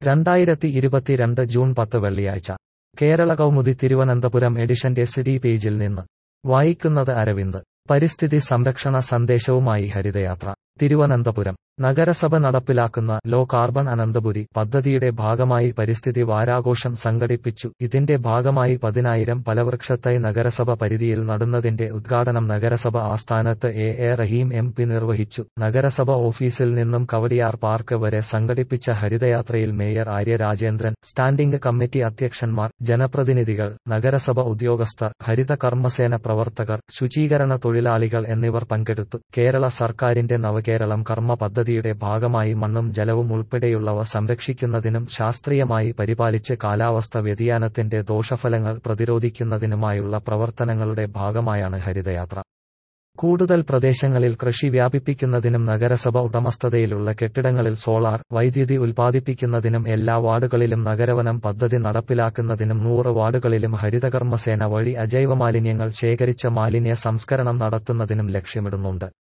രണ്ടായിരത്തി ഇരുപത്തിരണ്ട് ജൂൺ പത്ത് വെള്ളിയാഴ്ച കേരള കൗമുദി തിരുവനന്തപുരം എഡിഷന്റെ സിഡി പേജിൽ നിന്ന് വായിക്കുന്നത് അരവിന്ദ് പരിസ്ഥിതി സംരക്ഷണ സന്ദേശവുമായി ഹരിതയാത്ര തിരുവനന്തപുരം നഗരസഭ നടപ്പിലാക്കുന്ന ലോ കാർബൺ അനന്തപുരി പദ്ധതിയുടെ ഭാഗമായി പരിസ്ഥിതി വാരാഘോഷം സംഘടിപ്പിച്ചു ഇതിന്റെ ഭാഗമായി പതിനായിരം ഫലവൃക്ഷത്തൈ നഗരസഭ പരിധിയിൽ നടുന്നതിന്റെ ഉദ്ഘാടനം നഗരസഭ ആസ്ഥാനത്ത് A A Rahim M P നിർവഹിച്ചു നഗരസഭ ഓഫീസിൽ നിന്നും കവടിയാർ പാർക്ക് വരെ സംഘടിപ്പിച്ച ഹരിതയാത്രയിൽ mayor Arya Rajendran standing committee അധ്യക്ഷന്മാർ ജനപ്രതിനിധികൾ നഗരസഭ ഉദ്യോഗസ്ഥർ ഹരിത കർമ്മസേന പ്രവർത്തകർ ശുചീകരണ തൊഴിലാളികൾ എന്നിവർ പങ്കെടുത്തു കേരള സർക്കാരിന്റെ നവകേരളം കർമ്മ പദ്ധതിയുടെ ഭാഗമായി മണ്ണും ജലവും ഉൾപ്പെടെയുള്ളവ സംരക്ഷിക്കുന്നതിനും ശാസ്ത്രീയമായി പരിപാലിച്ച് കാലാവസ്ഥ വ്യതിയാനത്തിന്റെ ദോഷഫലങ്ങൾ പ്രതിരോധിക്കുന്നതിനുമായുള്ള പ്രവർത്തനങ്ങളുടെ ഭാഗമായാണ് ഹരിതയാത്ര കൂടുതൽ പ്രദേശങ്ങളിൽ കൃഷി വ്യാപിപ്പിക്കുന്നതിനും നഗരസഭ ഉടമസ്ഥതയിലുള്ള കെട്ടിടങ്ങളിൽ സോളാർ വൈദ്യുതി ഉൽപ്പാദിപ്പിക്കുന്നതിനും എല്ലാ വാർഡുകളിലും നഗരവനം പദ്ധതി നടപ്പിലാക്കുന്നതിനും നൂറ് വാർഡുകളിലും ഹരിതകർമ്മസേന വഴി അജൈവ മാലിന്യങ്ങൾ ശേഖരിച്ച മാലിന്യ സംസ്കരണം നടത്തുന്നതിനും ലക്ഷ്യമിടുന്നുണ്ട്